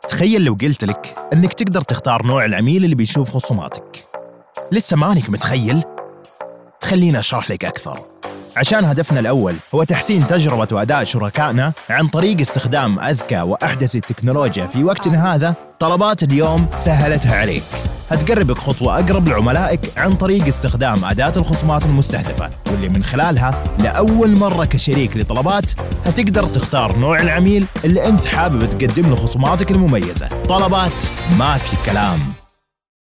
تخيل لو قلت لك انك تقدر تختار نوع العميل اللي بيشوف خصوماتك لسه مانك متخيل؟ خليني اشرح لك اكثر عشان هدفنا الأول هو تحسين تجربة وأداء شركائنا عن طريق استخدام أذكى وأحدث التكنولوجيا في وقتنا هذا طلبات اليوم سهلتها عليك هتقربك خطوة أقرب لعملائك عن طريق استخدام أداة الخصومات المستهدفة واللي من خلالها لأول مرة كشريك لطلبات هتقدر تختار نوع العميل اللي أنت حابب تقدم له خصوماتك المميزة طلبات ما في كلام